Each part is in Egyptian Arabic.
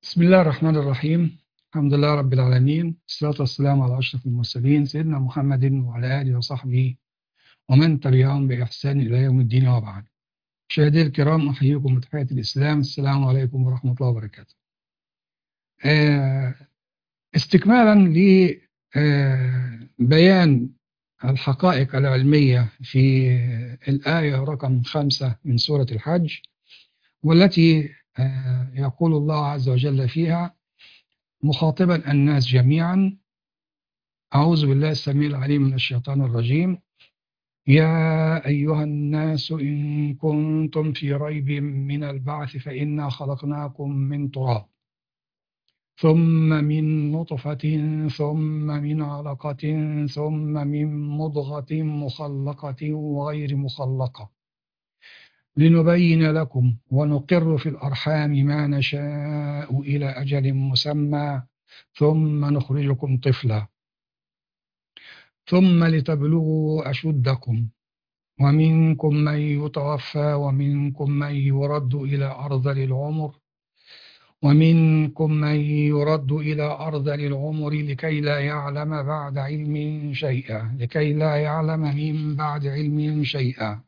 بسم الله الرحمن الرحيم الحمد لله رب العالمين الصلاة والسلام على أشرف المرسلين سيدنا محمد وعلى آله وصحبه ومن تبعهم بإحسان إلى يوم الدين وبعد مشاهدي الكرام أحييكم بتحية الإسلام السلام عليكم ورحمة الله وبركاته آه، استكمالا لبيان الحقائق العلمية في الآية رقم خمسة من سورة الحج والتي آه، يقول الله عز وجل فيها مخاطبا الناس جميعا أعوذ بالله السميع العليم من الشيطان الرجيم يا أيها الناس إن كنتم في ريب من البعث فإنا خلقناكم من تراب ثم من نطفة ثم من علقة ثم من مضغة مخلقة وغير مخلقة لنبين لكم ونقر في الأرحام ما نشاء إلى أجل مسمى ثم نخرجكم طفلا ثم لتبلغوا أشدكم ومنكم من يتوفى ومنكم من يرد إلى أرذل العمر ومنكم من يرد إلى أرذل العمر لكي لا يعلم بعد علم شيئا لكي لا يعلم من بعد علم شيئا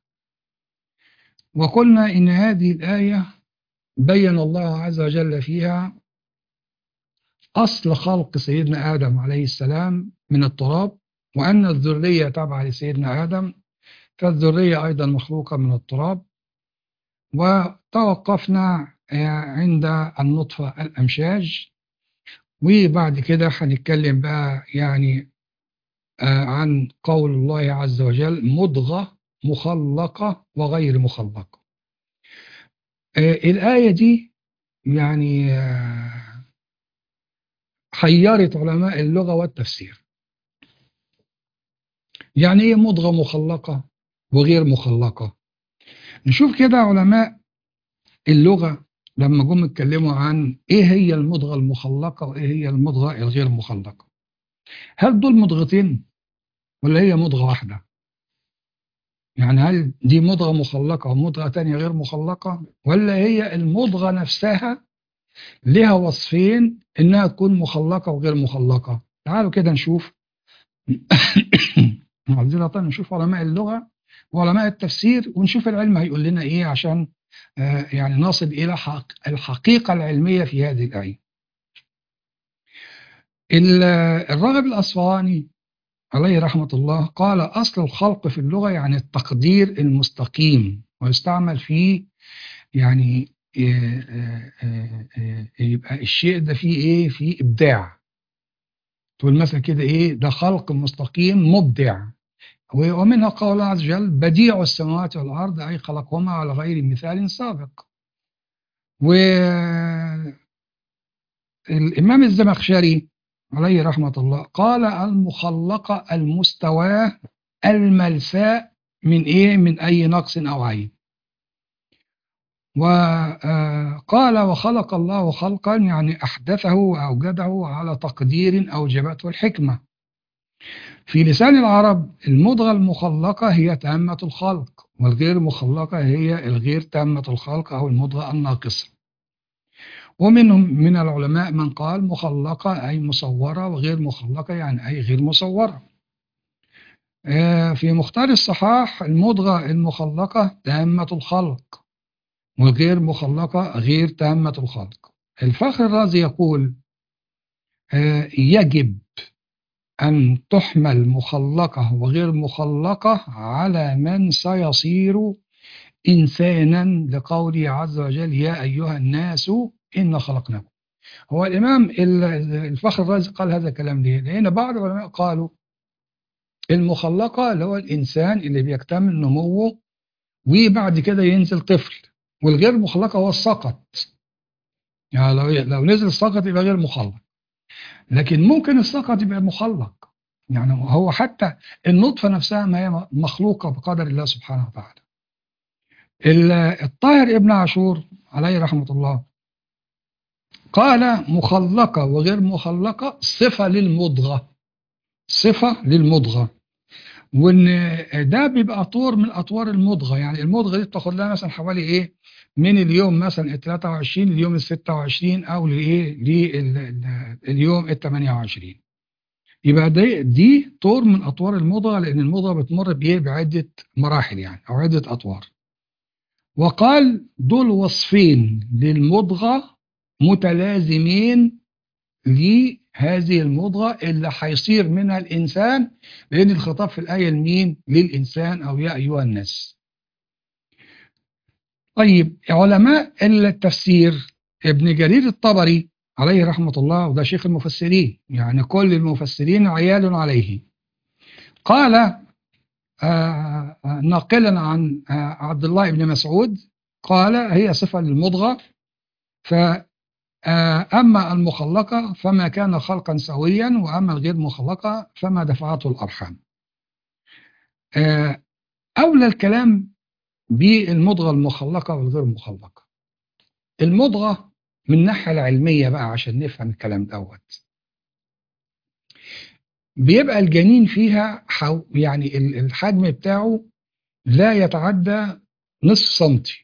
وقلنا إن هذه الآية بين الله عز وجل فيها أصل خلق سيدنا آدم عليه السلام من التراب وأن الذرية تابعة لسيدنا آدم فالذرية أيضا مخلوقة من التراب وتوقفنا عند النطفة الأمشاج وبعد كده هنتكلم بقى يعني عن قول الله عز وجل مضغة مخلقة وغير مخلقة الآية دي يعني حيرت علماء اللغة والتفسير يعني ايه مضغة مخلقة وغير مخلقة نشوف كده علماء اللغة لما جم اتكلموا عن ايه هي المضغة المخلقة وايه هي المضغة الغير مخلقة هل دول مضغتين ولا هي مضغة واحدة يعني هل دي مضغة مخلقة ومضغة تانية غير مخلقة ولا هي المضغة نفسها لها وصفين انها تكون مخلقة وغير مخلقة تعالوا كده نشوف عايزين نشوف علماء اللغة وعلماء التفسير ونشوف العلم هيقول لنا ايه عشان آه يعني نصل الى حق الحقيقة العلمية في هذه الآية الراغب الأصفهاني عليه رحمة الله قال أصل الخلق في اللغة يعني التقدير المستقيم ويستعمل فيه يعني يبقى الشيء ده فيه ايه فيه ابداع تقول مثلا كده ايه ده خلق مستقيم مبدع ومنها قول الله عز وجل بديع السماوات والارض اي خلقهما على غير مثال سابق و الامام الزمخشري عليه رحمة الله قال المخلقة المستواه الملساء من ايه من اي نقص او عيب وقال وخلق الله خلقا يعني أحدثه وأوجده على تقدير أوجبته الحكمة في لسان العرب المضغة المخلقة هي تامة الخلق والغير مخلقة هي الغير تامة الخلق أو المضغة الناقصة ومنهم من العلماء من قال مخلقة أي مصورة وغير مخلقة يعني أي غير مصورة في مختار الصحاح المضغة المخلقة تامة الخلق والغير مخلقة غير تامة الخلق الفخر الرازي يقول يجب أن تحمل مخلقة وغير مخلقة على من سيصير إنسانا لقوله عز وجل يا أيها الناس إن خلقناكم هو الإمام الفخر الرازي قال هذا الكلام ليه لأن بعض العلماء قالوا المخلقة اللي هو الإنسان اللي بيكتمل نموه وبعد كده ينزل طفل والغير مخلقة هو السقط يعني لو لو نزل السقط يبقى غير مخلق لكن ممكن السقط يبقى مخلق يعني هو حتى النطفة نفسها ما هي مخلوقة بقدر الله سبحانه وتعالى الطاهر ابن عاشور عليه رحمة الله قال مخلقة وغير مخلقة صفة للمضغة صفة للمضغة وان ده بيبقى طور من اطوار المضغه يعني المضغه دي بتاخد لها مثلا حوالي ايه من اليوم مثلا ال 23 لليوم ال 26 او لايه لليوم ال 28 يبقى دي دي طور من اطوار المضغه لان المضغه بتمر بايه بعده مراحل يعني او عده اطوار وقال دول وصفين للمضغه متلازمين لهذه المضغة اللي هيصير منها الإنسان لأن الخطاب في الآية لمين؟ للإنسان أو يا أيها الناس طيب علماء التفسير ابن جرير الطبري عليه رحمة الله وده شيخ المفسرين يعني كل المفسرين عيال عليه قال آه ناقلا عن آه عبد الله بن مسعود قال هي صفة للمضغة ف أما المخلقة فما كان خلقا سويا وأما الغير مخلقة فما دفعته الأرحام أولى الكلام بالمضغة المخلقة والغير مخلقة المضغة من الناحية العلمية بقى عشان نفهم الكلام دوت بيبقى الجنين فيها حو يعني الحجم بتاعه لا يتعدى نصف سنتي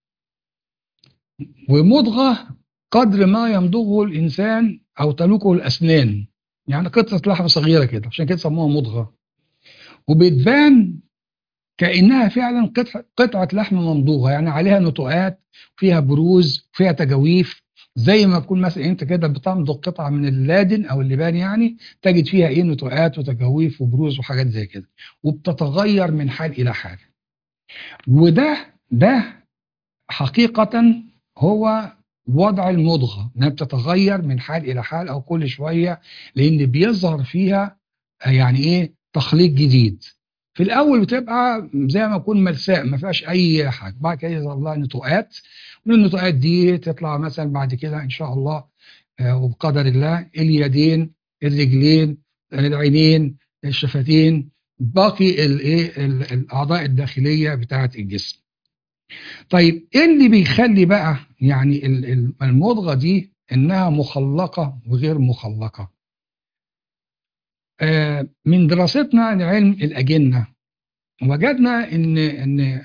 ومضغة قدر ما يمضغه الإنسان أو تلوكه الأسنان يعني قطعة لحم صغيرة كده عشان كده سموها مضغة وبتبان كأنها فعلا قطعة, قطعة لحم ممضوغة يعني عليها نتوءات فيها بروز فيها تجاويف زي ما تكون مثلا انت كده بتمضغ قطعة من اللادن او اللبان يعني تجد فيها ايه نتوءات وتجاويف وبروز وحاجات زي كده وبتتغير من حال الى حال وده ده حقيقة هو وضع المضغة انها بتتغير من حال الى حال او كل شوية لان بيظهر فيها يعني ايه تخليط جديد في الاول بتبقى زي ما يكون ملساء ما فيهاش اي حاجه بعد كده يظهر لها نتوءات من النتوءات دي تطلع مثلا بعد كده ان شاء الله وبقدر الله اليدين الرجلين العينين الشفتين باقي الايه الاعضاء الداخليه بتاعه الجسم طيب ايه اللي بيخلي بقى يعني المضغه دي انها مخلقه وغير مخلقه آه من دراستنا لعلم الاجنه وجدنا ان ان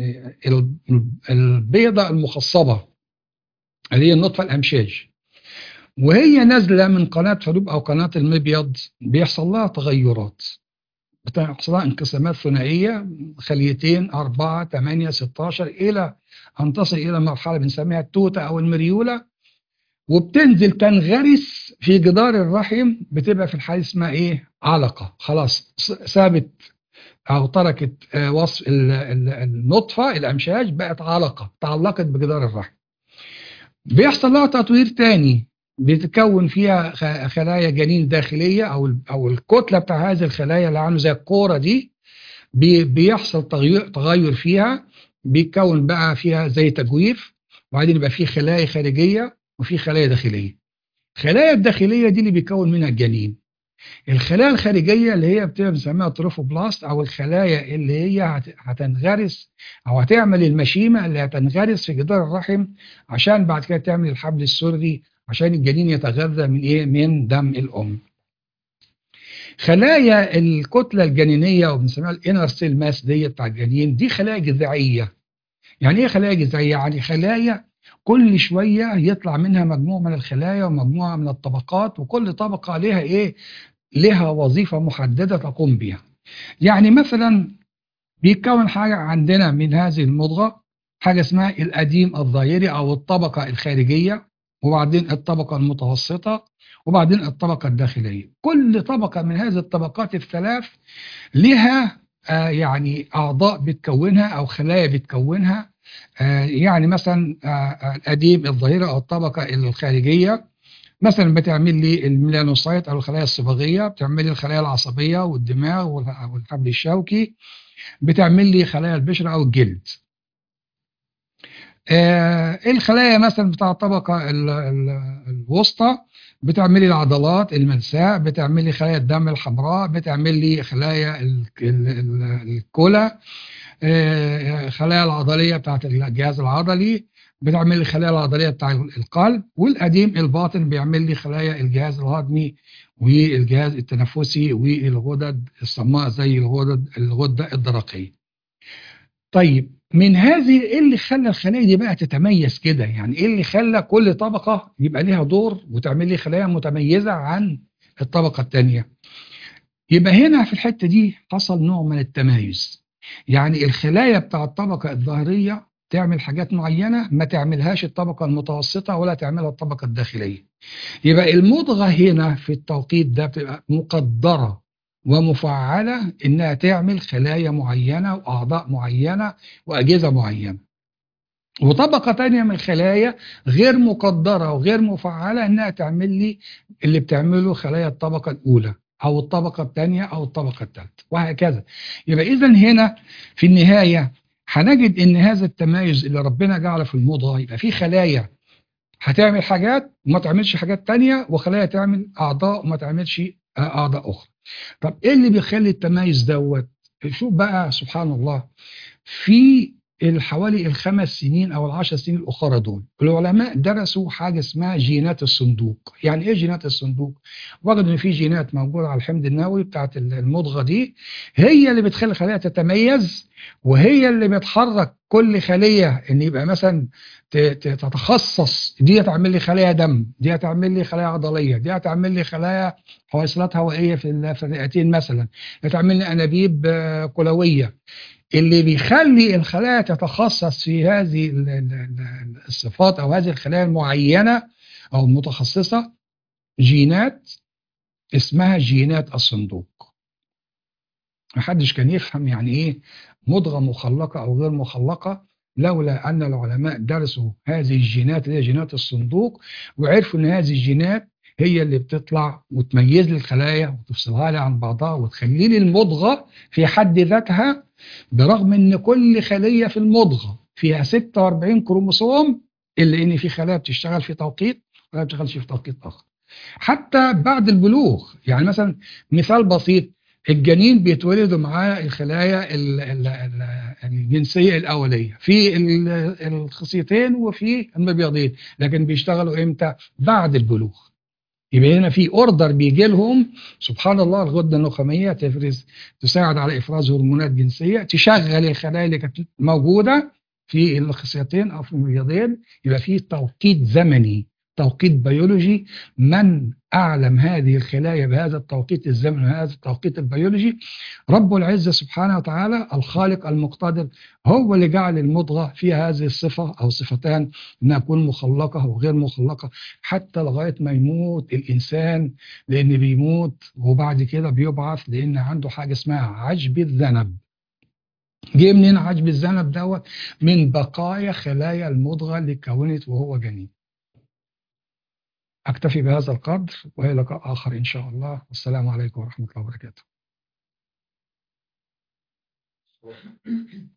البيضه المخصبه اللي هي النطفه الامشاج وهي نازله من قناه فلوب او قناه المبيض بيحصل لها تغيرات بتحصل لها انقسامات ثنائيه خليتين 4 8 16 الى ان تصل الى مرحله بنسميها التوته او المريوله وبتنزل تنغرس في جدار الرحم بتبقى في الحالة اسمها ايه علقة خلاص سابت او تركت وصف النطفة الامشاج بقت علقة تعلقت بجدار الرحم بيحصل لها تطوير تاني بيتكون فيها خلايا جنين داخلية او او الكتلة بتاع هذه الخلايا اللي عامله زي الكورة دي بيحصل تغير تغير فيها بيتكون بقى فيها زي تجويف وبعدين يبقى فيه خلايا خارجيه وفي خلايا داخليه الخلايا الداخليه دي اللي بيكون منها الجنين الخلايا الخارجيه اللي هي بتبقى بنسميها تروفوبلاست او الخلايا اللي هي هتنغرس او هتعمل المشيمه اللي هتنغرس في جدار الرحم عشان بعد كده تعمل الحبل السري عشان الجنين يتغذى من ايه من دم الام خلايا الكتله الجنينيه وبنسميها الانر سيل ماس دي بتاع الجنين دي خلايا جذعيه يعني ايه خلايا جذعيه يعني خلايا كل شوية يطلع منها مجموعة من الخلايا ومجموعة من الطبقات وكل طبقة لها إيه؟ لها وظيفة محددة تقوم بها يعني مثلا بيتكون حاجة عندنا من هذه المضغة حاجة اسمها الأديم الظاهري أو الطبقة الخارجية وبعدين الطبقة المتوسطة وبعدين الطبقة الداخلية كل طبقة من هذه الطبقات الثلاث لها آه يعني أعضاء بتكونها أو خلايا بتكونها يعني مثلا الأديم الظاهرة أو الطبقة الخارجية مثلا بتعمل لي الميلانوسايت أو الخلايا الصبغية بتعمل لي الخلايا العصبية والدماغ والحبل الشوكي بتعمل لي خلايا البشرة أو الجلد الخلايا مثلا بتاع الطبقة الوسطى بتعمل لي العضلات الملساء بتعمل لي خلايا الدم الحمراء بتعمل لي خلايا الكلى خلايا العضلية بتاعت الجهاز العضلي بتعمل لي الخلايا العضليه بتاع القلب والقديم الباطن بيعمل لي خلايا الجهاز الهضمي والجهاز التنفسي والغدد الصماء زي الغدد الغده الدرقيه. طيب من هذه ايه اللي خلى الخلايا دي بقى تتميز كده؟ يعني ايه اللي خلى كل طبقه يبقى ليها دور وتعمل لي خلايا متميزه عن الطبقه الثانيه؟ يبقى هنا في الحته دي حصل نوع من التمايز. يعني الخلايا بتاع الطبقه الظاهريه تعمل حاجات معينة ما تعملهاش الطبقة المتوسطة ولا تعملها الطبقة الداخلية يبقى المضغة هنا في التوقيت ده بتبقى مقدرة ومفعلة إنها تعمل خلايا معينة وأعضاء معينة وأجهزة معينة وطبقة تانية من الخلايا غير مقدرة وغير مفعلة إنها تعمل لي اللي بتعمله خلايا الطبقة الأولى أو الطبقة الثانية أو الطبقة الثالثة وهكذا يبقى إذا هنا في النهاية هنجد ان هذا التمايز اللي ربنا جعله في المضغه يبقى في خلايا هتعمل حاجات وما تعملش حاجات تانية وخلايا تعمل اعضاء وما تعملش اعضاء اخرى طب ايه اللي بيخلي التمايز دوت شوف بقى سبحان الله في الحوالي الخمس سنين او العشر سنين الاخرى دول العلماء درسوا حاجه اسمها جينات الصندوق يعني ايه جينات الصندوق وجدوا ان في جينات موجوده على الحمض النووي بتاعت المضغه دي هي اللي بتخلي الخلايا تتميز وهي اللي بتحرك كل خليه ان يبقى مثلا تتخصص دي تعمل لي خلايا دم دي هتعمل لي خلايا عضليه دي هتعمل لي خلايا حويصلات هوائيه في الرئتين مثلا هتعمل لي انابيب كلويه اللي بيخلي الخلايا تتخصص في هذه الصفات او هذه الخلايا المعينه او المتخصصه جينات اسمها جينات الصندوق محدش كان يفهم يعني ايه مضغه مخلقه او غير مخلقه لولا ان العلماء درسوا هذه الجينات اللي هي جينات الصندوق وعرفوا ان هذه الجينات هي اللي بتطلع وتميز لي الخلايا وتفصلها لي عن بعضها وتخلي لي المضغه في حد ذاتها برغم ان كل خليه في المضغه فيها 46 كروموسوم الا ان في خلايا بتشتغل في توقيت ولا بتشتغلش في توقيت اخر حتى بعد البلوغ يعني مثلا مثال بسيط الجنين بيتولدوا معاه الخلايا الجنسيه الاوليه في الخصيتين وفي المبيضين لكن بيشتغلوا امتى بعد البلوغ يبقى هنا في اوردر بيجي لهم سبحان الله الغده النخاميه تفرز تساعد على افراز هرمونات جنسيه تشغل الخلايا اللي كانت موجوده في الخصيتين او في المبيضين يبقى في توقيت زمني توقيت بيولوجي من أعلم هذه الخلايا بهذا التوقيت الزمني وهذا التوقيت البيولوجي رب العزة سبحانه وتعالى الخالق المقتدر هو اللي جعل المضغة فيها هذه الصفة أو صفتان أنها تكون مخلقة وغير مخلقة حتى لغاية ما يموت الإنسان لأن بيموت وبعد كده بيبعث لأن عنده حاجة اسمها عجب الذنب جه منين عجب الذنب دوت من بقايا خلايا المضغة اللي اتكونت وهو جنين أكتفي بهذا القدر وإلى لقاء آخر إن شاء الله والسلام عليكم ورحمة الله وبركاته